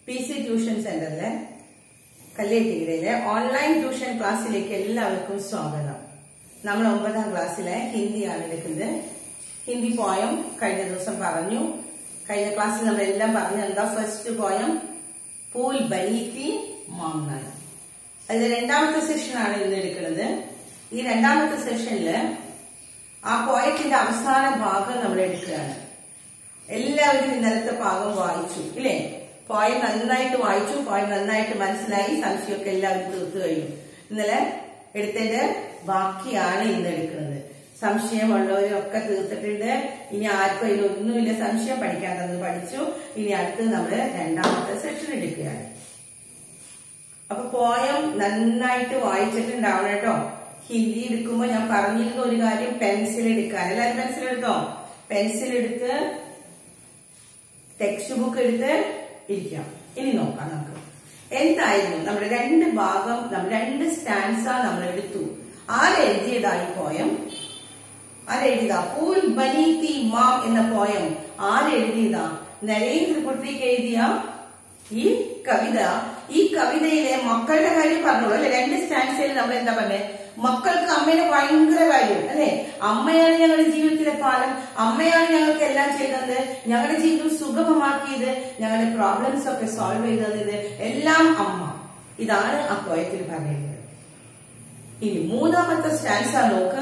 P C tuition സെന്ററിലെ കല്ലേറ്റിക്കരയിലെ online tuition ക്ലാസ്സിലേക്ക് എല്ലാവർക്കും സ്വാഗതം നമ്മൾ ഒമ്പതാം ക്ലാസ്സിലെ ഹിന്ദിയാണ് എടുക്കുന്നത് ഹിന്ദി പോയം കഴിഞ്ഞ ദിവസം പറഞ്ഞു കഴിഞ്ഞ ക്ലാസ്സിൽ നമ്മൾ എല്ലാം പറഞ്ഞു എന്താ ഫസ്റ്റ് പോയം പൂൽ ബനീത്തി മാങ്ങാൻ അതിൽ രണ്ടാമത്തെ സെഷനാണ് ഇന്ന് എടുക്കുന്നത് ഈ രണ്ടാമത്തെ സെഷനില് ആ പോയത്തിന്റെ അവസാന ഭാഗം നമ്മൾ എടുക്കുകയാണ് എല്ലാവരും ഇന്നലത്തെ ഭാഗം വായിച്ചു ഇല്ലേ പോയം നന്നായിട്ട് വായിച്ചു പോയം നന്നായിട്ട് മനസ്സിലായി സംശയമൊക്കെ എല്ലാവരും തീർത്തു കഴിഞ്ഞു ഇന്നലെ എടുത്തതിന്റെ ബാക്കിയാണ് ഇന്ന് എടുക്കുന്നത് സംശയമുള്ളവരൊക്കെ തീർത്തിട്ടുണ്ട് ഇനി ആർക്കും ഇതിലൊന്നുമില്ല സംശയം പഠിക്കാൻ തന്നത് പഠിച്ചു ഇനി അടുത്ത് നമ്മള് രണ്ടാമത്തെ സെഷൻ എടുക്കുകയാണ് അപ്പൊ പോയം നന്നായിട്ട് വായിച്ചിട്ടുണ്ടാവണം കേട്ടോ ഹിന്ദി എടുക്കുമ്പോ ഞാൻ പറഞ്ഞിരുന്ന ഒരു കാര്യം പെൻസിൽ എടുക്കാൻ എല്ലാവരും പെൻസിൽ എടുത്തോ പെൻസിൽ എടുത്ത് ടെക്സ്റ്റ് ബുക്ക് എടുത്ത് ഇരിക്കാം ഇനി നോക്കാം നമുക്ക് എന്തായിരുന്നു നമ്മുടെ രണ്ട് ഭാഗം നമ്മൾ രണ്ട് സ്റ്റാൻസ നമ്മൾ എടുത്തു ആരെഴുതിയതായി പോയം ആരെഴുതിയതാ പൂൽ ബനീതി മാം എന്ന പോയം ആരെഴുതിയതാ നരേന്ദ്രപുത്രിക്ക് എഴുതിയ ഈ കവിത ഈ കവിതയിലെ മക്കളുടെ കാര്യം പറഞ്ഞോളൂ അല്ലെ രണ്ട് സ്റ്റാൻസിൽ നമ്മൾ എന്താ പറഞ്ഞേ മക്കൾക്ക് അമ്മേനെ ഭയങ്കര കാര്യം അല്ലെ അമ്മയാണ് ഞങ്ങളുടെ ജീവിതത്തിലെ പാലം അമ്മയാണ് ഞങ്ങൾക്ക് എല്ലാം ചെയ്തത് ഞങ്ങളുടെ ജീവിതം സുഗമമാക്കിയത് ഞങ്ങളുടെ പ്രോബ്ലംസ് ഒക്കെ സോൾവ് ചെയ്തത് എല്ലാം അമ്മ ഇതാണ് ആ പോയത്തിൽ പറയുന്നത് ഇനി മൂന്നാമത്തെ സ്റ്റാൻസ നോക്ക്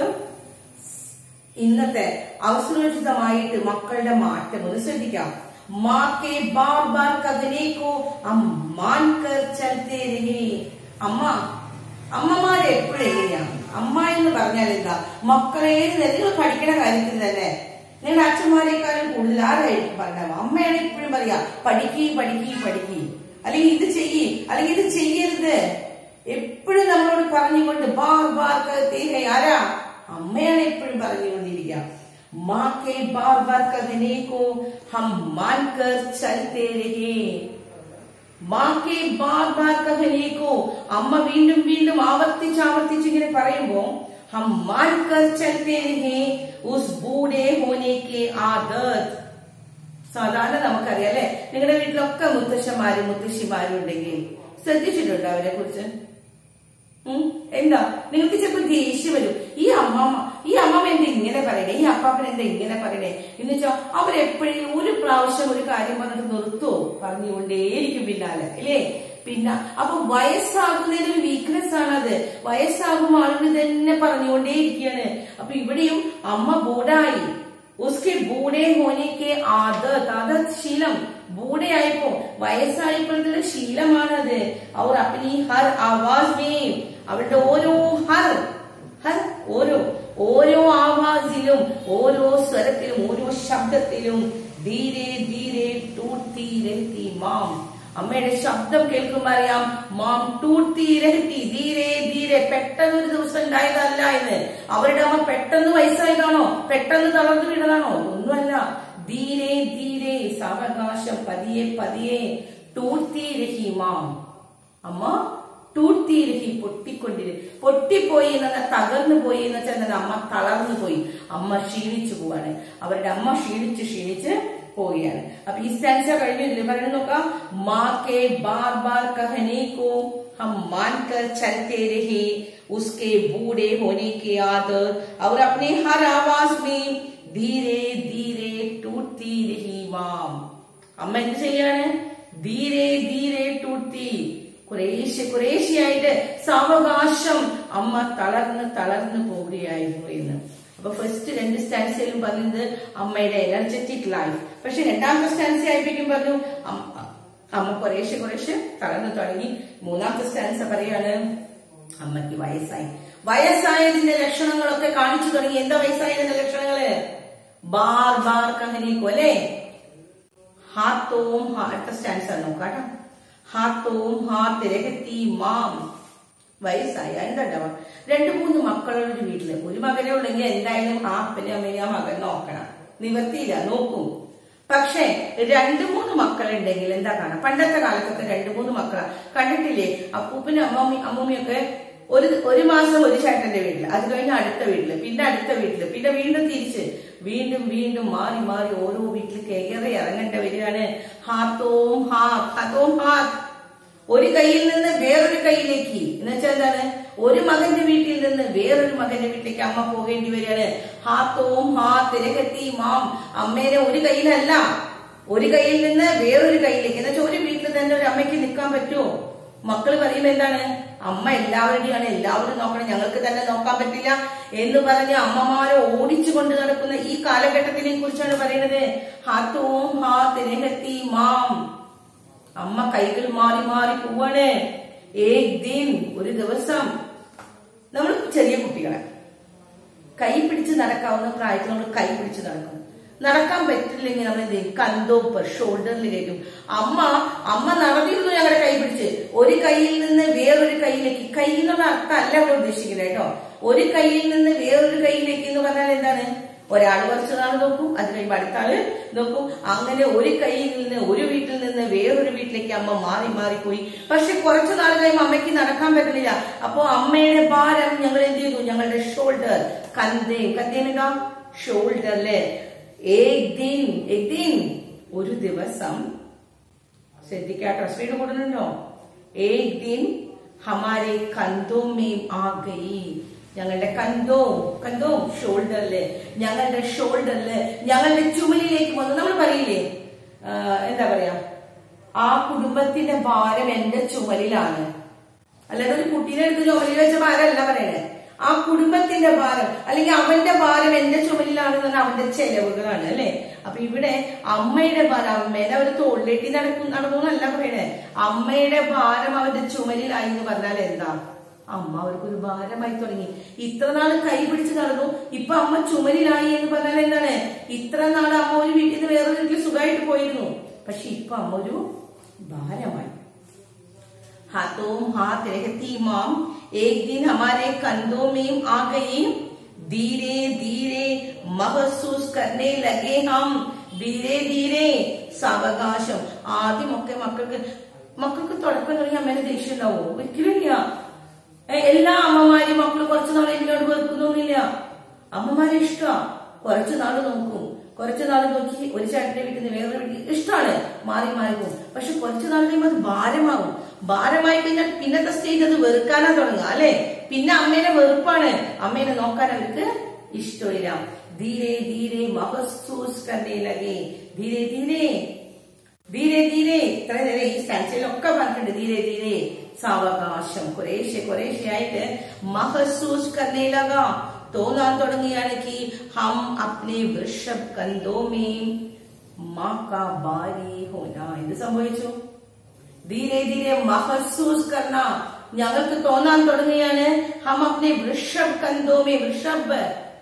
ഇന്നത്തെ അവസരോചിതമായിട്ട് മക്കളുടെ മാറ്റം ഒന്ന് ശ്രദ്ധിക്കാം माँ के बार बार कदने को हम मान कर चलते रहे അമ്മ അമ്മമാരെ എപ്പോഴും എങ്ങനെയാണ് അമ്മ എന്ന് പറഞ്ഞാൽ എന്താ മക്കളെ നിങ്ങൾ പഠിക്കണ കാര്യത്തിൽ തന്നെ നിങ്ങളുടെ അച്ഛന്മാരെക്കാളും കൂടുതൽ ആരായിരിക്കും പറഞ്ഞാൽ അമ്മയാണ് എപ്പോഴും പറയാ പഠിക്കി പഠിക്കി പഠിക്കി അല്ലെങ്കിൽ ഇത് ചെയ്യ് അല്ലെങ്കിൽ ഇത് ചെയ്യരുത് എപ്പോഴും നമ്മളോട് പറഞ്ഞുകൊണ്ട് ബാർ ബാർ കത്തേ ആരാ അമ്മയാണ് എപ്പോഴും പറഞ്ഞുകൊണ്ടിരിക്കുക माँ के बार बार कहने को हम मानकर चलते रहे മാ കെ ബാർ ബാർ കഹനേക്കോ അമ്മ വീണ്ടും വീണ്ടും ആവർത്തിച്ച് ആവർത്തിച്ച് ഇങ്ങനെ പറയുമ്പോ ഹം മാൻകർ ചലത്തെ രഹേ ഉസ് ബൂഢേ ഹോനെ കെ ആദത് സാധാരണ നമുക്കറിയാം അല്ലെ നിങ്ങളുടെ വീട്ടിലൊക്കെ മുത്തശ്ശന്മാരും മുത്തശ്ശിമാരും ഉണ്ടെങ്കിൽ ശ്രദ്ധിച്ചിട്ടുണ്ടോ അവരെ കുറിച്ച് എന്താ നിങ്ങൾക്ക് ചിലപ്പോ ദേഷ്യം വരും ഈ അമ്മമ്മ ഈ അമ്മമ്മ എന്താ ഇങ്ങനെ പറയണേ ഈ അപ്പാപ്പൻ എന്താ ഇങ്ങനെ പറയണേ എന്ന് വെച്ചാൽ അവരെപ്പോഴും ഒരു പ്രാവശ്യം ഒരു കാര്യം പറഞ്ഞിട്ട് നിർത്തുവോ പറഞ്ഞുകൊണ്ടേയിരിക്കും പിന്നാലെ അല്ലേ പിന്നെ അപ്പൊ വയസ്സാകുന്നതിന് ഒരു വീക്ക്നെസ് ആണത് വയസ്സാകുമ്പോൾ ആളുകൾ തന്നെ പറഞ്ഞുകൊണ്ടേയിരിക്കുകയാണ് അപ്പൊ ഇവിടെയും അമ്മ ബൂഡായി ഉസ്കെ ബൂഡേ ഹോനിക്ക് ആദത് ആദത് ശീലം ബൂഡേ ആയപ്പോ വയസ്സായപ്പോഴത്തെ ശീലമാണത് അവർ അപ്പനി ഹർ ആവാസ് മേം അവരുടെ ഓരോ ഹർ ഹർ ഓരോ ഓരോ ആവാസിലും ഓരോ സ്വരത്തിലും ഓരോ ശബ്ദത്തിലും ധീരെ ധീരെ ടൂട്ടി രഹത്തി മാം അമ്മയുടെ ശബ്ദം കേൾക്കുമ്പോ അറിയാം മാം ടൂട്ടി രഹത്തി ധീരെ ധീരെ പെട്ടെന്ന് ഒരു ദിവസം ഉണ്ടായതല്ല എന്ന് അവരുടെ അമ്മ പെട്ടെന്ന് വയസ്സായതാണോ പെട്ടെന്ന് തളർന്നു വീണതാണോ ഒന്നുമല്ല ധീരെ ധീരെ സാവകാശം പതിയെ പതിയെ ടൂർത്തി രഹി മാം അമ്മ ടൂർത്തി രഹി പൊട്ടിക്കൊണ്ടിരി പൊട്ടിപ്പോയി എന്ന തകർന്നു പോയി എന്ന് വെച്ചാൽ അമ്മ തളർന്നു പോയി അമ്മ ക്ഷീണിച്ചു പോവാണ് അവരുടെ അമ്മ ക്ഷീണിച്ച് ക്ഷീണിച്ച് പോവുകയാണ് അപ്പൊ ഈ സ്റ്റാൻസ കഴിഞ്ഞു ഇതിൽ പറയുന്നത് നോക്കാം മാ കെ ബാർ ബാർ കഹനെ കോ हम मानकर चलते रहे उसके बूढ़े होने के आदत और अपने हर आवाज में ധീരെ ധീരെ ടൂട്ടി രഹി മാം അമ്മ എന്ത് ചെയ്യാണ് ധീരെ ധീരെ ടൂട്ടി കുറേശ്ശെ കുറേശ്ശെയായിട്ട് സാവകാശം അമ്മ തളർന്ന് തളർന്നു പോവുകയായിരുന്നു എന്ന് അപ്പൊ ഫസ്റ്റ് രണ്ട് സ്റ്റാൻസിലും പറയുന്നത് അമ്മയുടെ എനർജറ്റിക് ലൈഫ് പക്ഷെ രണ്ടാമത്തെ സ്റ്റാൻസി ആയിപ്പിക്കും പറഞ്ഞു അമ്മ കുറേശ്ശെ കുറേശ്ശെ തളർന്നു തുടങ്ങി മൂന്നാമത്തെ സ്റ്റാൻസ പറയാണ് അമ്മയ്ക്ക് വയസ്സായി വയസ്സായതിന്റെ ലക്ഷണങ്ങളൊക്കെ കാണിച്ചു തുടങ്ങി എന്താ വയസ്സായതിന്റെ ലക്ഷണങ്ങള് ബാർ ബാർ കഹനേക്കോ അല്ലേ ഹാത്തോം അടുത്ത സ്റ്റാൻസ് ആണ് നോക്കാട്ടോ ഹാത്തോം ഹാത്ത് രഹത്തി മാം വയസ്സായ എന്താ രണ്ടു മൂന്ന് മക്കളുള്ള ഒരു വീട്ടില് ഒരു മകനെ ഉള്ളെങ്കിൽ എന്തായാലും ആ അപ്പനെ അമ്മയെ ആ മകൻ നോക്കണം നിവർത്തിയില്ല നോക്കും പക്ഷേ രണ്ടു മൂന്ന് മക്കളുണ്ടെങ്കിൽ എന്താ കാണാം പണ്ടത്തെ കാലത്തൊക്കെ രണ്ടു മൂന്ന് മക്കളാ കണ്ടിട്ടില്ലേ അപ്പൂപ്പനും അമ്മമ്മി അമ്മൂമ്മയൊക്കെ ഒരു ഒരു മാസം ഒരു ചേട്ടന്റെ വീട്ടില് അത് കഴിഞ്ഞ് അടുത്ത വീട്ടില് പിന്നെ അടുത്ത വീട്ടില് പിന്നെ വീണ്ടും തിരിച്ച് വീണ്ടും വീണ്ടും മാറി മാറി ഓരോ വീട്ടിൽ കയറി ഇറങ്ങേണ്ട വരികയാണ് ഹാത്തോം ഹാ ഹതോ ഹാത്തോം ഹാത്ത് ഒരു കയ്യിൽ നിന്ന് വേറൊരു കയ്യിലേക്ക് എന്ന് വെച്ചാൽ എന്താണ് ഒരു മകന്റെ വീട്ടിൽ നിന്ന് വേറൊരു മകന്റെ വീട്ടിലേക്ക് അമ്മ പോകേണ്ടി വരികയാണ് ഹാത്തോം ഹാത്ത് രഹത്തി മാം അമ്മേനെ ഒരു കയ്യിലല്ല ഒരു കയ്യിൽ നിന്ന് വേറൊരു കയ്യിലേക്ക് എന്ന് വെച്ചാൽ ഒരു വീട്ടിൽ തന്നെ ഒരു അമ്മയ്ക്ക് നിൽക്കാൻ പറ്റുമോ മക്കൾ പറയുമ്പോ എന്താണ് അമ്മ എല്ലാവരുടെയാണ് എല്ലാവരും നോക്കണം ഞങ്ങൾക്ക് തന്നെ നോക്കാൻ പറ്റില്ല എന്ന് പറഞ്ഞ് അമ്മമാരെ ഓടിച്ചു കൊണ്ട് നടക്കുന്ന ഈ കാലഘട്ടത്തിനെ കുറിച്ചാണ് പറയുന്നത് ഹാത്തോം ഹാത്ത് രഹത്തി മാം അമ്മ കൈകൾ മാറി മാറി പോവാണ് ഏക് ദിൻ ഒരു ദിവസം നമ്മൾ ചെറിയ കുട്ടികളെ കൈ പിടിച്ച് നടക്കാവുന്ന പ്രായത്തിൽ നമ്മൾ കൈ പിടിച്ച് നടക്കും നടക്കാൻ പറ്റില്ലെങ്കിൽ നമ്മൾ എന്ത് ചെയ്യും കന്തോപ്പർ ഷോൾഡറിൽ കയറ്റും അമ്മ അമ്മ നടന്നിരുന്നു ഞങ്ങളുടെ കൈ പിടിച്ച് ഒരു കൈയിൽ നിന്ന് വേറൊരു കൈയിലേക്ക് കൈ എന്നുള്ള അർത്ഥം അല്ല അവിടെ ഉദ്ദേശിക്കുന്നത് കേട്ടോ ഒരു കൈയിൽ നിന്ന് വേറൊരു കൈയിലേക്ക് എന്ന് പറഞ്ഞാൽ എന്താണ് ഒരാൾ കുറച്ച് നാൾ നോക്കും അത് കഴിയുമ്പോൾ അടുത്ത ആള് നോക്കും അങ്ങനെ ഒരു കയ്യിൽ നിന്ന് ഒരു വീട്ടിൽ നിന്ന് വേറൊരു വീട്ടിലേക്ക് അമ്മ മാറി മാറി പോയി പക്ഷെ കുറച്ചു നാൾ കഴിയുമ്പോൾ അമ്മയ്ക്ക് നടക്കാൻ പറ്റുന്നില്ല അപ്പോ അമ്മയുടെ ഭാരം ഞങ്ങൾ എന്ത് ചെയ്തു ഞങ്ങളുടെ ഷോൾഡർ കന്തേം കന്തേം എന്താ ഷോൾഡറില് ഏക് ദിൻ ഏക് ദിൻ ഒരു ദിവസം ശ്രദ്ധിക്കാട്ടോ സ്പീഡ് കൂടുന്നുണ്ടോ ഏക് ദിൻ ഹമാരെ കന്തോ മേം ആ ഗയി ഞങ്ങളുടെ കന്തോ കന്തോ ഷോൾഡറില് ഞങ്ങളുടെ ഷോൾഡറില് ഞങ്ങളുടെ ചുമലിലേക്ക് വന്നു നമ്മൾ പറയില്ലേ ആ, എന്താ പറയാ ആ കുടുംബത്തിന്റെ ഭാരം എന്റെ ചുമലിലാണ് അല്ലാതെ ഒരു കുട്ടീനെ എടുത്ത് ചുമലിൽ വെച്ച ഭാരമല്ല പറയണേ ആ കുടുംബത്തിന്റെ ഭാരം അല്ലെങ്കിൽ അവന്റെ ഭാരം എന്റെ ചുമലിലാണെന്ന് പറഞ്ഞാൽ അവന്റെ ചെലവുകളാണ് അല്ലെ അപ്പൊ ഇവിടെ അമ്മയുടെ ഭാരം അമ്മേനെ അവർ തോളിലേറ്റി നടക്കും നടന്നു എന്നല്ല പറയണേ അമ്മയുടെ ഭാരം അവന്റെ ചുമലിലായി എന്ന് പറഞ്ഞാൽ എന്താ അമ്മ അവർക്കൊരു ഭാരമായി തുടങ്ങി ഇത്ര നാള് കൈ പിടിച്ച് നടന്നു ഇപ്പൊ അമ്മ ചുമലിലായി എന്ന് പറഞ്ഞാൽ എന്താണ് ഇത്ര നാള് അമ്മ ഒരു വീട്ടിൽ നിന്ന് വേറൊരു വീട്ടിൽ സുഖമായിട്ട് പോയിരുന്നു പക്ഷെ ഇപ്പൊ അമ്മ ഒരു ഭാരമായി हाथों हाथ रहती माम एक दिन हमारे कंधों में आ गई धीरे धीरे महसूस करने लगे हम ധീരെ ധീരെ സാവകാശം ആദ്യമൊക്കെ മക്കൾക്ക് മക്കൾക്ക് തുടക്കം തുടങ്ങി അമ്മേനെ ദേഷ്യം ഉണ്ടാവോ ഒരിക്കലും ഇല്ല ഏ, എല്ലാ അമ്മമാരും മക്കൾ കുറച്ചു നാൾ എന്നോട് വെറുക്കുന്നൊന്നുമില്ല അമ്മമാരെ ഇഷ്ടമാ കുറച്ചു നാള് നോക്കും കുറച്ചു നാൾ നോക്കി ഒരു ചേട്ടന്റെ വീട്ടിൽ നിന്ന് വേറൊരു വീട്ടിൽ ഇഷ്ടമാണ് മാറി മാറി പോകും പക്ഷെ കുറച്ചു നാൾ കഴിയുമ്പോൾ അത് ഭാരമാകും ഭാരമായി കഴിഞ്ഞാൽ പിന്നത്തെ സ്റ്റേജ് അത് വെറുക്കാനാ തുടങ്ങുക അല്ലെ പിന്നെ അമ്മേനെ വെറുപ്പാണ് അമ്മേനെ നോക്കാൻ അവർക്ക് ഇഷ്ടമില്ല ധീരെ ധീരെ മഹസൂസ് കണ്ടേ ലഗേ ധീരെ ധീരെ ധീരെ ധീരെ ഇത്ര നേരം ഈ സ്റ്റാൻസിലൊക്കെ പറഞ്ഞിട്ടുണ്ട് ധീരെ ധീരെ സാവകാശം കുറേശ്ശെ കുറേശ്ശെ ആയിട്ട് മഹസൂസ് കർണേ ലഗ തോന്നാൻ തുടങ്ങിയാണ് കി ഹം അപ്നെ വൃഷഭ് കന്തോമേം മാക്കാ ബാരി ഹോന എന്ത് സംഭവിച്ചു ധീരെ ധീരെ മഹസൂസ് കർണ ഞങ്ങൾക്ക് തോന്നാൻ തുടങ്ങിയാണ് ഹം അപ്നെ വൃഷഭ് കന്തോമേ വൃഷഭ്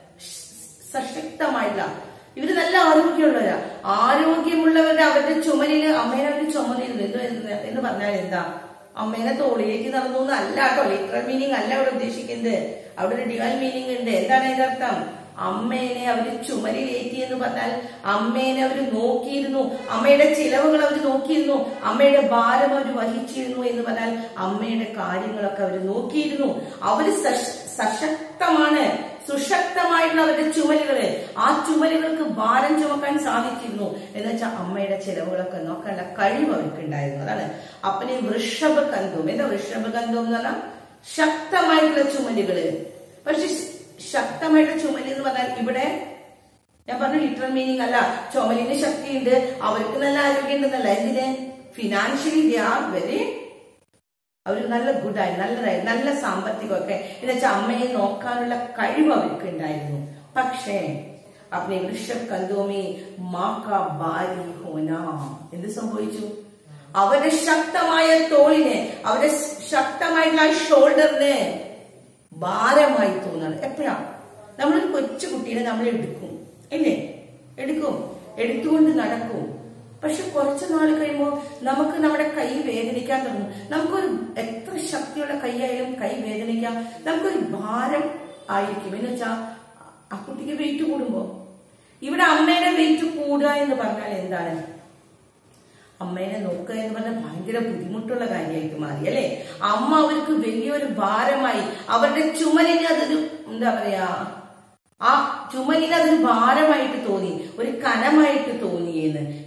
സശക്തമായില്ല ഇവര് നല്ല ആരോഗ്യമുള്ളവരാ ആരോഗ്യമുള്ളവരുടെ അവരുടെ ചുമലില് അമ്മേനെ അവര് ചുമലിരുന്നു എന്ത് എന്ന് എന്ന് പറഞ്ഞാൽ എന്താ അമ്മേനെ തോളിലേക്ക് നടന്നു എന്നല്ല കേട്ടോ ലിറ്ററൽ മീനിങ് അല്ല അവിടെ ഉദ്ദേശിക്കുന്നത് അവിടെ ഒരു ഡിവൈൻ മീനിങ് ഉണ്ട് എന്താണ് അതിന്റെ അർത്ഥം അമ്മേനെ അവര് ചുമലിലേറ്റി എന്ന് പറഞ്ഞാൽ അമ്മേനെ അവര് നോക്കിയിരുന്നു അമ്മയുടെ ചിലവുകൾ അവർ നോക്കിയിരുന്നു അമ്മയുടെ ഭാരം അവർ വഹിച്ചിരുന്നു എന്ന് പറഞ്ഞാൽ അമ്മയുടെ കാര്യങ്ങളൊക്കെ അവർ നോക്കിയിരുന്നു അവര് സശ- സശക്തമാണ് സുശക്തമായിട്ടുള്ള അവരുടെ ചുമലുകള് ആ ചുമലുകൾക്ക് ഭാരം ചുമക്കാൻ സാധിച്ചിരുന്നു എന്ന് വെച്ചാൽ അമ്മയുടെ ചിലവുകളൊക്കെ നോക്കാനുള്ള കഴിവ് അവർക്ക് ഉണ്ടായിരുന്നു അതാണ് അപ്പനെ വൃഷഭ കന്ധവും എന്താ വൃഷഭ കന്ധം എന്ന് പറഞ്ഞാൽ ശക്തമായിട്ടുള്ള ചുമലുകള് പക്ഷെ ശ- ശക്തമായിട്ടുള്ള ചുമല് എന്ന് പറഞ്ഞാൽ ഇവിടെ ഞാൻ പറഞ്ഞു ലിറ്ററൽ മീനിങ് അല്ല ചുമലിന് ശക്തിയുണ്ട് അവർക്ക് നല്ല ആരോഗ്യം ഉണ്ടെന്നല്ല എന്തിന് ഫിനാൻഷ്യലി ദേ ആർ വെരി അവർ നല്ല ഗുഡായി നല്ലതായി നല്ല സാമ്പത്തികമൊക്കെ എന്ന് വെച്ചാൽ അമ്മയെ നോക്കാനുള്ള കഴിവ് അവർക്ക് ഉണ്ടായിരുന്നു പക്ഷേ അപ്പനെ വൃഷഭ് കന്തോമി മാക്ക ബാരി ഹോന എന്ത് സംഭവിച്ചു അവരുടെ ശക്തമായ തോളിന് അവരുടെ ശക്തമായിട്ടുള്ള ആ ഷോൾഡറിന് ഭാരമായി തോന്നാണ് എപ്പോഴാ നമ്മളൊരു കൊച്ചു കുട്ടീനെ നമ്മൾ എടുക്കും ഇല്ലേ എടുക്കും എടുത്തുകൊണ്ട് നടക്കും പക്ഷെ കുറച്ചു നാൾ കഴിയുമ്പോൾ നമുക്ക് നമ്മുടെ കൈ വേദനിക്കാൻ തുടങ്ങും നമുക്കൊരു എത്ര ശക്തിയുള്ള കൈയായാലും കൈ വേദനിക്കാം നമുക്കൊരു ഭാരം ആയിരിക്കും എന്ന് വെച്ചാൽ ആ കുട്ടിക്ക് വെയിറ്റ് കൂടുമ്പോ ഇവിടെ അമ്മയുടെ വെയിറ്റ് കൂടുക എന്ന് പറഞ്ഞാൽ എന്താണ് അമ്മേനെ നോക്കുക എന്ന് പറഞ്ഞാൽ ഭയങ്കര ബുദ്ധിമുട്ടുള്ള കാര്യമായിട്ട് മാറി അല്ലെ അമ്മ അവർക്ക് വലിയൊരു ഭാരമായി അവരുടെ ചുമലിന് അതൊരു എന്താ പറയാ ആ ചുമലിന് അതൊരു ഭാരമായിട്ട് തോന്നി ഒരു കനമായിട്ട് തോന്നിയെന്ന്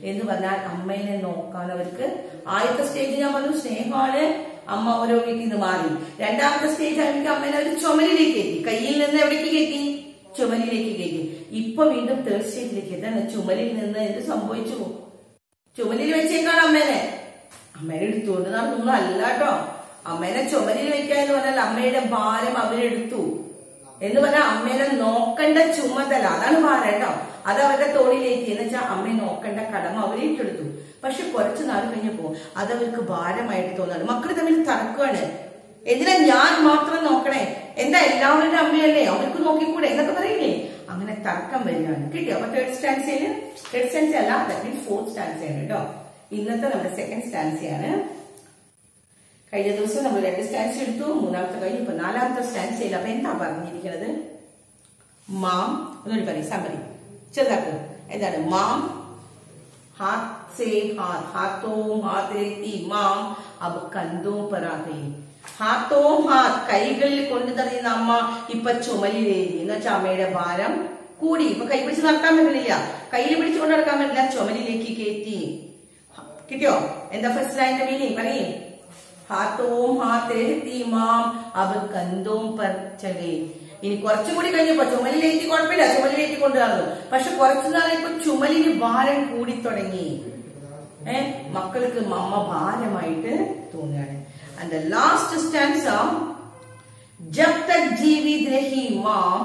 എന്ന് പറഞ്ഞാൽ അമ്മേനെ നോക്കാൻ അവർക്ക് ആദ്യത്തെ സ്റ്റേജ് ഞാൻ പറഞ്ഞു സ്നേഹമാണ് അമ്മ ഓരോ വീട്ടിൽ നിന്ന് മാറി രണ്ടാമത്തെ സ്റ്റേജ് ആണെങ്കിൽ അമ്മേനെ ഒരു ചുമലിലേക്ക് കയറ്റി കയ്യിൽ നിന്ന് എവിടേക്ക് കയറ്റി ചുമലിലേക്ക് കയറ്റി ഇപ്പൊ വീണ്ടും തേർഡ് സ്റ്റേജിലേക്ക് എന്താണ് ചുമലിൽ നിന്ന് എന്ത് സംഭവിച്ചു ചുമലിൽ വെച്ചേക്കാണ് അമ്മേനെ അമ്മേനെ എടുത്തുകൊണ്ട് നടന്നു അല്ല കേട്ടോ അമ്മേനെ ചുമലിൽ വെക്കുക എന്ന് പറഞ്ഞാൽ അമ്മയുടെ ഭാരം അവരെടുത്തു എന്ന് പറഞ്ഞാൽ അമ്മേനെ നോക്കേണ്ട ചുമതല അതാണ് ഭാരം കേട്ടോ അത് അവരുടെ തോളിലേക്ക് എന്ന് വെച്ചാൽ അമ്മയെ നോക്കേണ്ട കടമ അവർ ഏറ്റെടുത്തു പക്ഷെ കുറച്ചു നാൾ കഴിഞ്ഞപ്പോ അത് അവർക്ക് ഭാരമായിട്ട് തോന്നാണ് മക്കൾ തമ്മിൽ തർക്കമാണ് എന്തിനാ ഞാൻ മാത്രം നോക്കണേ എന്താ എല്ലാവരുടെ അമ്മയല്ലേ അവർക്ക് നോക്കിക്കൂടെ എന്നൊക്കെ പറയില്ലേ അങ്ങനെ തർക്കം വരികയാണ് കിട്ടിയോ അപ്പൊ തേർഡ് സ്റ്റാൻസിയിൽ തേർഡ് സ്റ്റാൻസി അല്ല ദാറ്റ് മീൻസ് ഫോർത്ത് സ്റ്റാൻസിയാണ് കേട്ടോ ഇന്നത്തെ നമ്മുടെ സെക്കൻഡ് സ്റ്റാൻസിയാണ് കഴിഞ്ഞ ദിവസം നമ്മൾ രണ്ട് സ്റ്റാൻസ് എടുത്തു മൂന്നാമത്തെ കഴിഞ്ഞു ഇപ്പൊ നാലാമത്തെ സ്റ്റാൻസിയിൽ അപ്പൊ എന്താ പറഞ്ഞിരിക്കുന്നത് മാം ഒന്നുകൂടി പറയും സമ്മതി ചെറുതാക്കും എന്താണ് മാം हाथ से हाथ हाथों हाथ रहती മാം अब कंधों पर आ गई ഹാത്തോ ഹാത്ത് കൈകളിൽ കൊണ്ടു തറിയുന്ന അമ്മ ഇപ്പൊ ചുമലിലേരി എന്ന് വെച്ചാൽ അമ്മയുടെ ഭാരം കൂടി ഇപ്പൊ കൈ പിടിച്ച് നടക്കാൻ പറ്റുന്നില്ല കയ്യിൽ പിടിച്ച് കൊണ്ട് നടക്കാൻ പറ്റില്ല ചുമലിലേക്ക് കയറ്റി കിട്ടിയോ എന്താ ഫസ്റ്റ് ലൈനിന്റെ മീനിങ് പറയും ഹാത്തോം ഹാത്ത് എഴുത്തി മാം അബ് കന്തോം പർ ചലേ ഇനി കുറച്ചും കൂടി കഴിഞ്ഞപ്പോ ചുമലിലേക്ക് കുഴപ്പമില്ല ചുമലിലേക്ക് കൊണ്ടു നടന്നു പക്ഷെ കുറച്ചു നാളിപ്പോ ചുമലിന് ഭാരം കൂടി തുടങ്ങി ഏ മക്കൾക്ക് മമ്മ ഭാരമായിട്ട് തോന്നുകയാണ് ആൻഡ് ലാസ്റ്റ് സ്റ്റാൻസ് ജബ് തക് ജീവിത് രഹി മാം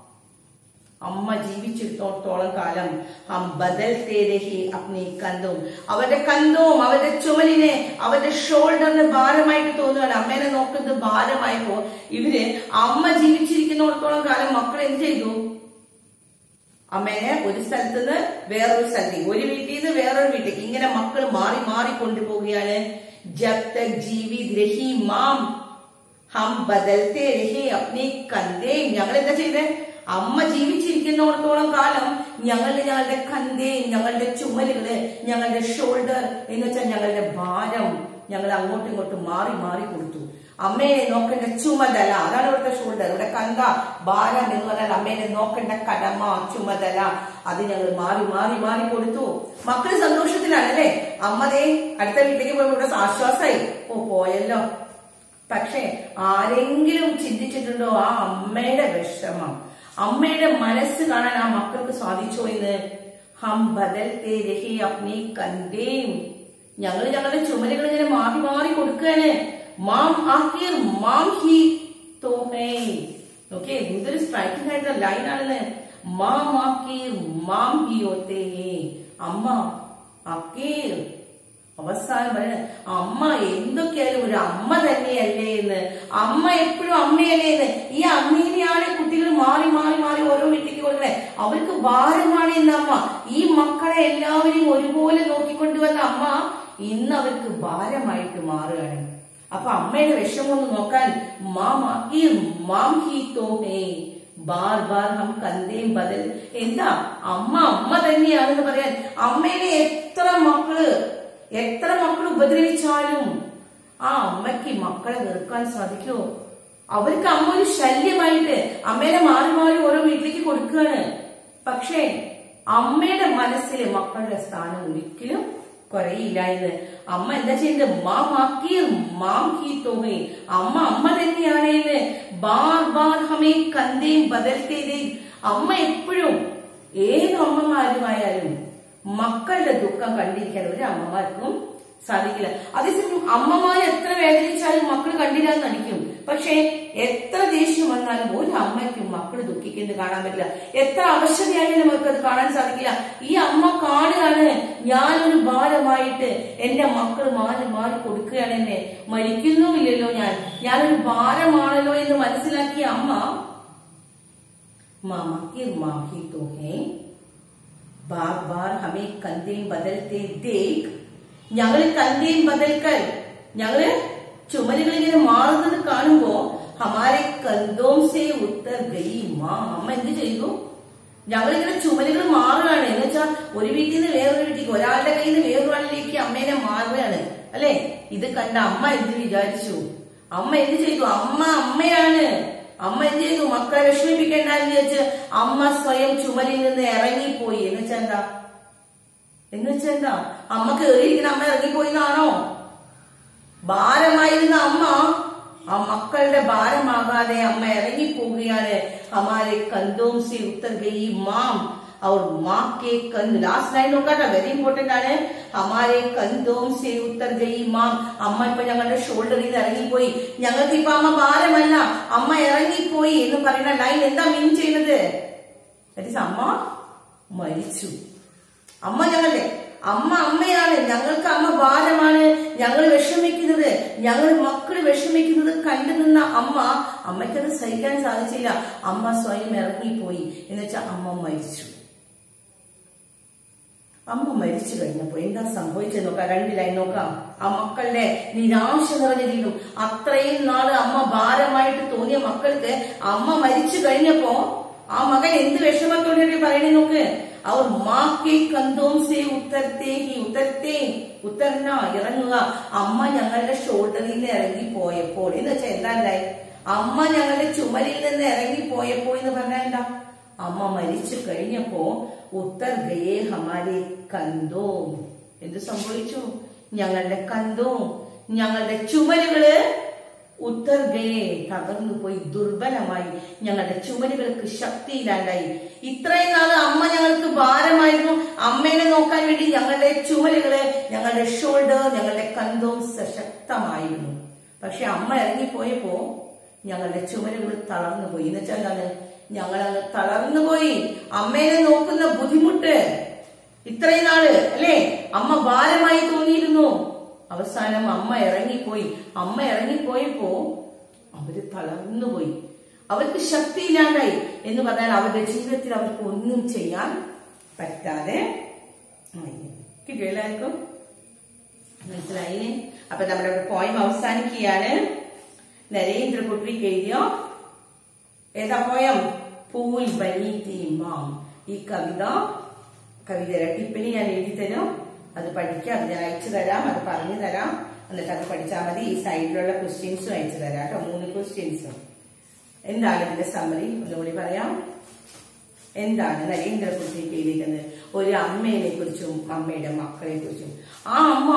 അമ്മ ജീവിച്ചിടത്തോളം കാലം ഹം ബദൽത്തെ രഹി അപ്നി കന്തവും അവരുടെ കന്തവും അവരുടെ ചുമലിനെ അവരുടെ ഷോൾഡറിന് ഭാരമായിട്ട് തോന്നുകയാണ് അമ്മേനെ നോക്കുന്നത് ഭാരമായപ്പോ ഇവര് അമ്മ ജീവിച്ചിരിക്കുന്നിടത്തോളം കാലം മക്കൾ എന്ത് ചെയ്തു അമ്മേനെ ഒരു സ്ഥലത്ത് നിന്ന് വേറൊരു സ്ഥലത്തേക്ക് ഒരു വീട്ടിൽ നിന്ന് വേറൊരു വീട്ടിലേക്ക് ഇങ്ങനെ മക്കൾ മാറി മാറി കൊണ്ടുപോവുകയാണ് ജബ് തക് ജീവിത് രഹി മാം ഹം ബദൽത്തെ രഹി അപ്നി കന്തേം ഞങ്ങൾ എന്താ ചെയ്തേ അമ്മ ജീവിച്ചിരിക്കുന്നിടത്തോളം കാലം ഞങ്ങളുടെ ഞങ്ങളുടെ കന്തേം ഞങ്ങളുടെ ചുമലുകള് ഞങ്ങളുടെ ഷോൾഡർ എന്ന് വെച്ചാൽ ഞങ്ങളുടെ ഭാരം ഞങ്ങൾ അങ്ങോട്ടും ഇങ്ങോട്ടും മാറി മാറി കൊടുത്തു അമ്മയെ നോക്കേണ്ട ചുമതല അതാണ് ഇവിടുത്തെ ഷോൾഡർ ഇവിടെ കന്ത ഭാരം എന്ന് പറഞ്ഞാൽ അമ്മേനെ നോക്കേണ്ട കടമ ചുമതല അത് ഞങ്ങൾ മാറി മാറി മാറി കൊടുത്തു മക്കള് സന്തോഷത്തിലാണ് അല്ലേ അമ്മതേ അടുത്ത വീട്ടിലേക്ക് പോയപ്പോൾ ഇവിടെ ആശ്വാസമായി ഓ പോയല്ലോ പക്ഷെ ആരെങ്കിലും ചിന്തിച്ചിട്ടുണ്ടോ ആ അമ്മയുടെ വിഷമം അമ്മയുടെ മനസ്സ് കാണാൻ ആ മക്കൾക്ക് സാധിച്ചോ എന്ന് ഹം ബദൽത്തെ രഹി അപ്നി കന്തേം ഞങ്ങൾ ഞങ്ങളുടെ ചുമലുകൾ ഇങ്ങനെ മാറി മാറി കൊടുക്കുകയാണ് മാം ആക്കിർ മാം ഹി തോ ഹേ ഓക്കെ എന്തൊരു സ്ട്രൈക്കിംഗ് ആയിട്ടുള്ള ലൈൻ ആണെന്ന് മാം ആക്കിർ മാം ഹി ഓത്തേ ഹേ അമ്മ ആക്കീർ അവസാനം പറയുന്നത് അമ്മ എന്തൊക്കെയായാലും ഒരു അമ്മ തന്നെയല്ലേ എന്ന് അമ്മ എപ്പോഴും അമ്മയല്ലേ എന്ന് ഈ അമ്മേനെയാണ് കുട്ടികൾ മാറി മാറി മാറി ഓരോ വീട്ടിലേക്ക് കൊടുക്കണേ അവർക്ക് ഭാരമാണ് ഇന്ന് അമ്മ ഈ മക്കളെ എല്ലാവരെയും ഒരുപോലെ നോക്കിക്കൊണ്ടുവന്ന അമ്മ ഇന്ന് അവർക്ക് ഭാരമായിട്ട് മാറുകയാണ് അപ്പൊ അമ്മയുടെ വിഷമം ഒന്ന് നോക്കാൻ മാം ഈ മാം ഹി തോ ഹേ ബാർ ബാർ ഹം കന്തേം ബദൽ എന്താ അമ്മ അമ്മ തന്നെയാണെന്ന് പറയാൻ അമ്മേനെ എത്ര മക്കള് എത്ര മക്കൾ ഉപദ്രവിച്ചാലും ആ അമ്മയ്ക്ക് മക്കളെ വെറുക്കാൻ സാധിക്കുമോ അവർക്ക് അമ്മ ഒരു ശല്യമായിട്ട് അമ്മേനെ മാറി മാറി ഓരോ വീട്ടിലേക്ക് കൊടുക്കുകയാണ് പക്ഷേ അമ്മയുടെ മനസ്സിലെ മക്കളുടെ സ്ഥാനം ഒരിക്കലും കുറയില്ല എന്ന് അമ്മ എന്താ ചെയ്യുന്നത് മാം ആക്കി മാം ഹി തോഹേ അമ്മ അമ്മ തന്നെയാണ് എന്ന് ബാർ ബാർ ഹമേ കന്തേം ബദൽത്തേതേ അമ്മ എപ്പോഴും ഏത് അമ്മമാരുമായാലും മക്കളുടെ ദുഃഖം കണ്ടിരിക്കാൻ ഒരു അമ്മമാർക്കും സാധിക്കില്ല അതേസമയം അമ്മമാർ എത്ര വേദനിച്ചാലും മക്കൾ കണ്ടില്ലാന്ന് നടിക്കും പക്ഷേ എത്ര ദേഷ്യം വന്നാലും ഒരു അമ്മയ്ക്കും മക്കൾ ദുഃഖിക്കുന്നത് കാണാൻ പറ്റില്ല എത്ര അവശതയായാലും അവർക്ക് അത് കാണാൻ സാധിക്കില്ല ഈ അമ്മ കാണുകയാണ് ഞാനൊരു ഭാരമായിട്ട് എന്റെ മക്കൾ മാറി മാറി കൊടുക്കുകയാണ് എന്നെ മരിക്കുന്നുമില്ലല്ലോ ഞാൻ ഞാനൊരു ഭാരമാണല്ലോ എന്ന് മനസ്സിലാക്കിയ അമ്മ मामा की माँ ही तो है बार बार हमें कंधे बदलते देख ഞങ്ങൾ കന്തേം ബദൽക്കൽ ഞങ്ങള് ചുമലുകൾ ഇങ്ങനെ മാറുന്നത് കാണുമ്പോ ഹമാരെ കന്തോം സേ ഉത്തർ ഗയി മാ അമ്മ എന്ത് ചെയ്തു ഞങ്ങളിങ്ങനെ ചുമലുകൾ മാറുകയാണ് എന്ന് വെച്ചാൽ ഒരു വീട്ടിൽ നിന്ന് വേറൊരു വീട്ടിലേക്ക് ഒരാളുടെ കയ്യിൽ നിന്ന് വേറൊരാളിലേക്ക് അമ്മേനെ മാറുകയാണ് അല്ലെ ഇത് കണ്ട അമ്മ എന്ത് വിചാരിച്ചു അമ്മ എന്ത് ചെയ്തു അമ്മ അമ്മയാണ് അമ്മ എന്ത് ചെയ്തു മക്കളെ വിഷമിപ്പിക്കേണ്ട എന്ന് വിചാരിച്ച് അമ്മ സ്വയം ചുമലിൽ നിന്ന് ഇറങ്ങിപ്പോയി എന്ന് വെച്ചാൽ എന്താ എന്ന് വെച്ചാൽ എന്താ അമ്മ കേറിയിരിക്കുന്ന അമ്മ ഇറങ്ങിപ്പോയിന്നാണോ ഭാരമായിരുന്ന അമ്മ ആ മക്കളുടെ ഭാരമാകാതെ അമ്മ ഇറങ്ങിപ്പോവുകയാണ് हमारे कंधों से उतर गई माम और माँ के कंध लास्ट ലൈൻ നോക്കാട്ടോ വെരി ഇമ്പോർട്ടന്റ് ആണ് हमारे कंधों से उतर गई മാം അമ്മ ഇപ്പൊ ഞങ്ങളുടെ ഷോൾഡറിൽ നിന്ന് ഇറങ്ങിപ്പോയി ഞങ്ങൾക്ക് ഇപ്പൊ അമ്മ ഭാരമല്ല അമ്മ ഇറങ്ങിപ്പോയി എന്ന് പറയുന്ന ലൈൻ എന്താ മീൻ ചെയ്യുന്നത് That is അമ്മ മരിച്ചു അമ്മ ഞങ്ങളുടെ അമ്മ അമ്മയാണ് ഞങ്ങൾക്ക് അമ്മ ഭാരമാണ് ഞങ്ങൾ വിഷമിക്കുന്നത് ഞങ്ങൾ മക്കൾ വിഷമിക്കുന്നത് കണ്ടു നിന്ന അമ്മ അമ്മയ്ക്കത് സഹിക്കാൻ സാധിച്ചില്ല അമ്മ സ്വയം ഇറങ്ങിപ്പോയി എന്ന് വെച്ചാൽ അമ്മ മരിച്ചു അമ്മ മരിച്ചു കഴിഞ്ഞപ്പോ എന്താ സംഭവിച്ചത് നോക്കാം രണ്ട് ലൈൻ നോക്കാം ആ മക്കളുടെ നിരാശ നിറഞ്ഞതിലും അത്രയും നാള് അമ്മ ഭാരമായിട്ട് തോന്നിയ മക്കൾക്ക് അമ്മ മരിച്ചു കഴിഞ്ഞപ്പോ ആ മകൻ എന്ത് വിഷമത്തോടെ പറയണേ നോക്ക് അവർ മാക്കി കന്തോം സേ ഉത്തരത്തേ ഹി ഉത്തരത്തേ ഉത്തരന ഇറങ്ങുക അമ്മ ഞങ്ങളുടെ ഷോൾഡറിൽ നിന്ന് ഇറങ്ങി പോയപ്പോൾ എന്ന് വെച്ചാൽ എന്താ ഉണ്ടായി അമ്മ ഞങ്ങളുടെ ചുമലിൽ നിന്ന് ഇറങ്ങി പോയപ്പോൾ എന്ന് പറഞ്ഞാൽ എന്താ അമ്മ മരിച്ചു കഴിഞ്ഞപ്പോ ഉത്തർ ഗയേ ഹമാരെ കന്തോ എന്ത് സംഭവിച്ചു ഞങ്ങളുടെ കന്തോ ഞങ്ങളുടെ ചുമലുകള് ഉത്തർ ഗയേ തകർന്നു പോയി ദുർബലമായി ഞങ്ങളുടെ ചുമലുകൾക്ക് ശക്തിയില്ലാണ്ടായി ഇത്രയും നാള് അമ്മ ഞങ്ങൾക്ക് ഭാരമായിരുന്നു അമ്മേനെ നോക്കാൻ വേണ്ടി ഞങ്ങളുടെ ചുമലുകള് ഞങ്ങളുടെ ഷോൾഡർ ഞങ്ങളുടെ കന്തവും സശക്തമായിരുന്നു പക്ഷെ അമ്മ ഇറങ്ങിപ്പോയപ്പോ ഞങ്ങളുടെ ചുമലുകൾ തളർന്നു പോയി എന്ന് വെച്ചാൽ എന്താണ് ഞങ്ങളങ്ങ് തളർന്നു പോയി അമ്മേനെ നോക്കുന്ന ബുദ്ധിമുട്ട് ഇത്രയും നാള് അല്ലേ അമ്മ ഭാരമായി തോന്നിയിരുന്നു അവസാനം അമ്മ ഇറങ്ങിപ്പോയി അമ്മ ഇറങ്ങിപ്പോയപ്പോ അവര് തളർന്നുപോയി അവർക്ക് ശക്തിയില്ലാണ്ടായി എന്ന് പറഞ്ഞാൽ അവരുടെ ജീവിതത്തിൽ അവർക്ക് ഒന്നും ചെയ്യാൻ പറ്റാതെ ആയി. കിട്ടിയോ എല്ലാവർക്കും മനസ്സിലായില്ലേ അപ്പൊ നമ്മുടെ പോയം അവസാനിക്കുകയാണ് നരേന്ദ്രകുട്ടി എഴുതിയോ ഏതാ പോയം പൂൽ ബനീതി മാം ഈ കവിത കവിതയുടെ ടിപ്പിന് ഞാൻ എഴുതി തരും അത് പഠിക്കാം അത് ഞാൻ അയച്ചു തരാം അത് പറഞ്ഞു തരാം എന്നിട്ട് അത് പഠിച്ചാൽ മതി ഈ സൈഡിലുള്ള ക്വസ്റ്റ്യൻസും അയച്ചു തരാം കേട്ടോ മൂന്ന് ക്വസ്റ്റ്യൻസും എന്താണ് ഇതിന്റെ സമ്മറി ഒന്നുകൂടി പറയാം എന്താണ് നരേന്ദ്രകുട്ടിക്ക് എഴുതിയിരിക്കുന്നത് ഒരു അമ്മയെ കുറിച്ചും അമ്മയുടെ മക്കളെ കുറിച്ചും ആ അമ്മ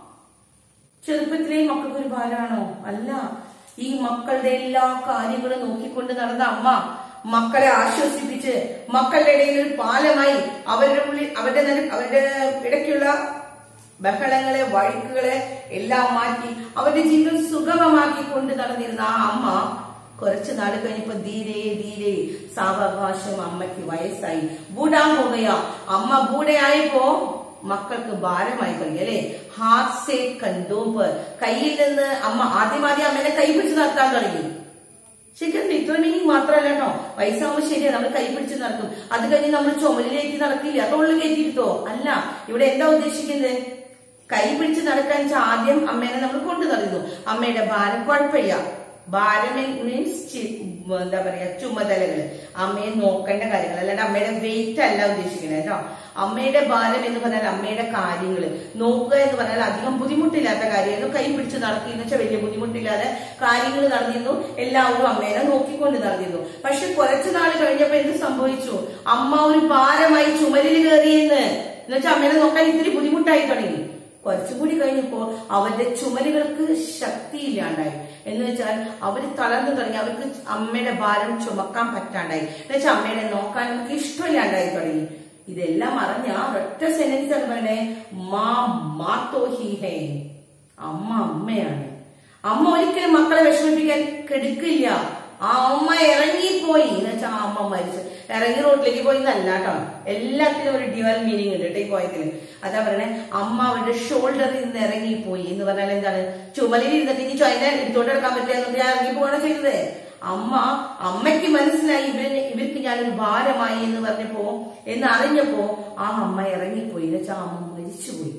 ചെറുപ്പത്തിലെ മക്കൾക്ക് ഒരു ഭാരമാണോ അല്ല ഈ മക്കളുടെ എല്ലാ കാര്യങ്ങളും നോക്കിക്കൊണ്ട് നടന്ന അമ്മ മക്കളെ ആശ്വസിപ്പിച്ച് മക്കളുടെ ഇടയിൽ ഒരു പാലമായി അവരുടെ ഉള്ളിൽ അവരുടെ നടുക്ക് അവരുടെ ഇടയ്ക്കുള്ള ബഹളങ്ങളെ വഴുക്കുകളെ എല്ലാം മാറ്റി അവരുടെ ജീവിതം സുഗമമാക്കി കൊണ്ട് നടന്നിരുന്ന ആ അമ്മ കുറച്ചു നാൾ കഴിഞ്ഞപ്പോ ധീരെ ധീരെ സാവകാശം അമ്മയ്ക്ക് വയസ്സായി ബൂഢാ ഹോകയ അമ്മ ബൂഢയായപ്പോ മക്കൾക്ക് ഭാരമായി തുടങ്ങി അല്ലെ ഹാത്ത് സേ കണ്ടോമ്പ് കയ്യിൽ നിന്ന് അമ്മ ആദ്യം ആദ്യം അമ്മേനെ കൈ പിടിച്ച് നടത്താൻ തുടങ്ങി ശരിക്കും ഇത്ര മീനിങ് മാത്രമല്ല കേട്ടോ വയസ്സാവുമ്പോൾ ശരിയാ നമ്മൾ കൈ പിടിച്ച് നടക്കും അത് കഴിഞ്ഞ് നമ്മൾ ചുമലിലേക്ക് നടക്കില്ല തൊള്ളു കയറ്റിയിരുത്തോ അല്ല ഇവിടെ എന്താ ഉദ്ദേശിക്കുന്നത് കൈ പിടിച്ച് നടക്കാൻ വെച്ചാൽ ആദ്യം അമ്മേനെ നമ്മൾ കൊണ്ടു നടന്നു അമ്മയുടെ ഭാരം കുഴപ്പമില്ല ഭാരം മീൻസ് എന്താ പറയാ ചുമതലകള് അമ്മയെ നോക്കേണ്ട കാര്യങ്ങൾ അല്ലാണ്ട് അമ്മയുടെ വെയിറ്റ് അല്ല ഉദ്ദേശിക്കുന്നത് കേട്ടോ അമ്മയുടെ ഭാരം എന്ന് പറഞ്ഞാൽ അമ്മയുടെ കാര്യങ്ങള് നോക്കുക എന്ന് പറഞ്ഞാൽ അധികം ബുദ്ധിമുട്ടില്ലാത്ത കാര്യമായിരുന്നു കൈ പിടിച്ച് നടക്കുക എന്ന് വെച്ചാൽ വലിയ ബുദ്ധിമുട്ടില്ലാതെ കാര്യങ്ങൾ നടന്നിരുന്നു എല്ലാവരും അമ്മേനെ നോക്കിക്കൊണ്ട് നടന്നിരുന്നു പക്ഷെ കുറച്ചു നാൾ കഴിഞ്ഞപ്പോ എന്ത് സംഭവിച്ചു അമ്മ ഒരു ഭാരമായി ചുമലിൽ കയറിയെന്ന് എന്നുവെച്ചാൽ അമ്മേനെ നോക്കാൻ ഇത്തിരി ബുദ്ധിമുട്ടായി തുടങ്ങി കുറച്ചുകൂടി കഴിഞ്ഞപ്പോ അവരുടെ ചുമലുകൾക്ക് ശക്തിയില്ലാണ്ടായി എന്ന് വെച്ചാൽ അവർ തളർന്നു തുടങ്ങി അവർക്ക് അമ്മയുടെ ഭാരം ചുമക്കാൻ പറ്റാണ്ടായി എന്ന് വെച്ചാൽ അമ്മേനെ നോക്കാൻ അവർക്ക് ഇഷ്ടമില്ലാണ്ടായി തുടങ്ങി ഇതെല്ലാം അറിഞ്ഞ ഒറ്റ സെന്റൻസ് ആണ് പറയണേ മാ മാത്തോ ഹി ഹേ അമ്മ അമ്മയാണ് അമ്മ ഒരിക്കലും മക്കളെ വിഷമിപ്പിക്കാൻ കെടുക്കില്ല ആ അമ്മ ഇറങ്ങിപ്പോയി എന്ന് വെച്ചാൽ ആ അമ്മ മരിച്ചു ഇറങ്ങി റോട്ടിലേക്ക് പോയി എന്നല്ല കേട്ടോ എല്ലാത്തിനും ഒരു ഡിവൽ മീനിങ് ഉണ്ട് കേട്ടോ ഈ പോയതിന് അതാ പറയണേ അമ്മ അവരുടെ ഷോൾഡറിൽ നിന്ന് ഇറങ്ങിപ്പോയി എന്ന് പറഞ്ഞാൽ എന്താണ് ചുമലിൽ ഇരുന്നിട്ട് ഇനി ചൊയന എടുത്തോണ്ട് എടുക്കാൻ പറ്റില്ല ഞാൻ ഇറങ്ങി പോവാണ് ചെയ്തത് അമ്മ അമ്മയ്ക്ക് മനസ്സിലായി ഇവര് ഇവർക്ക് ഞാനൊരു ഭാരമായി എന്ന് പറഞ്ഞപ്പോ എന്ന് അറിഞ്ഞപ്പോ ആ അമ്മ ഇറങ്ങിപ്പോയി എന്ന് വെച്ചാൽ അമ്മ മരിച്ചുപോയി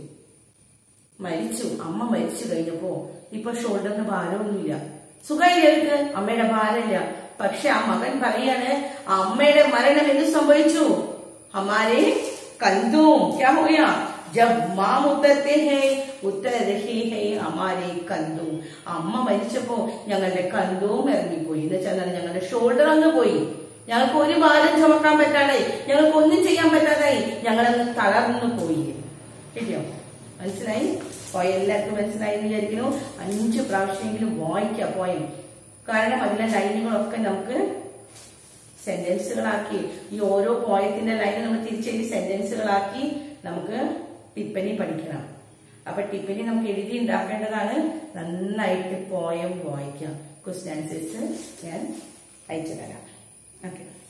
മരിച്ചു അമ്മ മരിച്ചു കഴിഞ്ഞപ്പോ ഇപ്പൊ ഷോൾഡറിന് ഭാരമൊന്നുമില്ല സുഖമില്ല അവർക്ക് അമ്മയുടെ ഭാരമില്ല പക്ഷെ ആ മകൻ പറയാണ് അമ്മയുടെ മരണം എന്ത് സംഭവിച്ചു हमारे कंधों क्या हो गया जब മാം ഉത്തരത്തെ ഹേ ഉത്തര രഹേ ഹേ हमारे कंधों അമ്മ മരിച്ചപ്പോ ഞങ്ങളുടെ കന്തവും ഇറങ്ങിപ്പോയി എന്ന് വെച്ചാൽ എന്താണ്? ഞങ്ങളുടെ ഷോൾഡർ അങ്ങ് പോയി ഞങ്ങൾക്ക് ഒരു ഭാരം ചുമക്കാൻ പറ്റാതായി ഞങ്ങൾക്ക് ഒന്നും ചെയ്യാൻ പറ്റാതായി ഞങ്ങളങ്ങ് തളർന്നു പോയി കിട്ടിയോ മനസ്സിലായി പോയ എല്ലാവർക്കും മനസ്സിലായി എന്ന് വിചാരിക്കുന്നു അഞ്ച് പ്രാവശ്യമെങ്കിലും വായിക്കാം പോയം കാരണം അതിലെ ലൈനുകളൊക്കെ നമുക്ക് സെന്റൻസുകളാക്കി ഈ ഓരോ പോയത്തിന്റെ ലൈൻ നമ്മൾ തിരിച്ചെഴുതി സെന്റൻസുകളാക്കി നമുക്ക് ടിപ്പനി പഠിക്കണം അപ്പൊ ടിപ്പനി നമുക്ക് എഴുതി ഉണ്ടാക്കേണ്ടതാണ് നന്നായിട്ട് പോയം വായിക്കാം ക്വസ്റ്റ്യൻ ആൻസേഴ്സ് ഞാൻ അയച്ചു തരാം ഓക്കെ